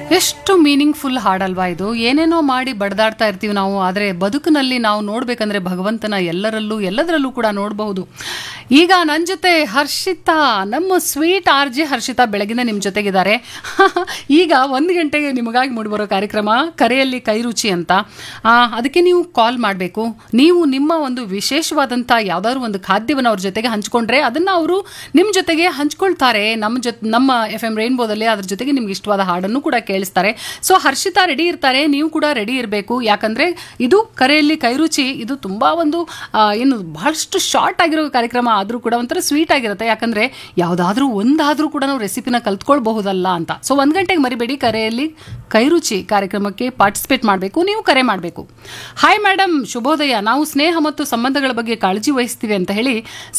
ಎಷ್ಟು ಮೀನಿಂಗ್ಫುಲ್ ಹಾಡಲ್ವಾ ಇದು ಏನೇನೋ ಮಾಡಿ ಬಡ್ದಾಡ್ತಾ ಇರ್ತೀವಿ ನಾವು ಆದರೆ ಬದುಕಿನಲ್ಲಿ ನಾವು ನೋಡ್ಬೇಕಂದ್ರೆ ಭಗವಂತನ ಎಲ್ಲರಲ್ಲೂ ಎಲ್ಲದರಲ್ಲೂ ಕೂಡ ನೋಡಬಹುದು ಈಗ ನನ್ನ ಜೊತೆ ಹರ್ಷಿತಾ ನಮ್ಮ ಸ್ವೀಟ್ ಆರ್ ಜೆ ಹರ್ಷಿತಾ ಬೆಳಗಿನ ನಿಮ್ಮ ಜೊತೆಗಿದ್ದಾರೆ ಈಗ ಒಂದು ಗಂಟೆಗೆ ನಿಮಗಾಗಿ ಮೂಡಿಬರೋ ಕಾರ್ಯಕ್ರಮ ಕರೆಯಲ್ಲಿ ಕೈರುಚಿ ಅಂತ ಆ, ಅದಕ್ಕೆ ನೀವು ಕಾಲ್ ಮಾಡಬೇಕು ನೀವು ನಿಮ್ಮ ಒಂದು ವಿಶೇಷವಾದಂಥ ಯಾವ್ದಾದ್ರು ಒಂದು ಖಾದ್ಯವನ್ನು ಅವ್ರ ಜೊತೆಗೆ ಹಂಚ್ಕೊಂಡ್ರೆ ಅದನ್ನು ಅವರು ನಿಮ್ಮ ಜೊತೆಗೆ ಹಂಚ್ಕೊಳ್ತಾರೆ ನಮ್ಮ ಜೊತೆ ನಮ್ಮ ಎಫ್ ಎಂ ರೈನ್ಬೋದಲ್ಲಿ ಅದ್ರ ಜೊತೆಗೆ ನಿಮ್ಗೆ ಇಷ್ಟವಾದ ಹಾಡನ್ನು ಕೂಡ ಕೇಳಿಸ್ತಾರೆ ಸೊ ಹರ್ಷಿತಾ ರೆಡಿ ಇರ್ತಾರೆ ನೀವು ಕೂಡ ರೆಡಿ ಇರಬೇಕು ಯಾಕಂದ್ರೆ ಇದು ಕರೆಯಲ್ಲಿ ಕೈರುಚಿ ಇದು ತುಂಬಾ ಒಂದು ಆ, ಏನು ಬಹಳಷ್ಟು ಶಾರ್ಟ್ ಆಗಿರೋ ಕಾರ್ಯಕ್ರಮ ಆದರೂ ಕೂಡ ಒಂಥರ ಸ್ವೀಟ್ ಆಗಿರುತ್ತೆ ಯಾಕಂದ್ರೆ ಯಾವುದಾದ್ರೂ ಒಂದಾದ್ರೂ ಕೂಡ ನಾವು ರೆಸಿಪಿನ ಕಲ್ತ್ಕೊಳ್ಬಹುದಲ್ಲ ಅಂತ ಸೊ ಒಂದ್ ಗಂಟೆಗೆ ಮರಿಬೇಡಿ ಕರೆಯಲ್ಲಿ ಕೈರುಚಿ ಕಾರ್ಯಕ್ರಮಕ್ಕೆ ಪಾರ್ಟಿಸಿಪೇಟ್ ಮಾಡಬೇಕು ನೀವು ಕರೆ ಮಾಡಬೇಕು ಹಾಯ್ ಮೇಡಮ್ ಶುಭೋದಯ ನಾವು ಸ್ನೇಹ ಮತ್ತು ಸಂಬಂಧಗಳ ಬಗ್ಗೆ ಕಾಳಜಿ ವಹಿಸ್ತೀವಿ ಅಂತ ಹೇಳಿ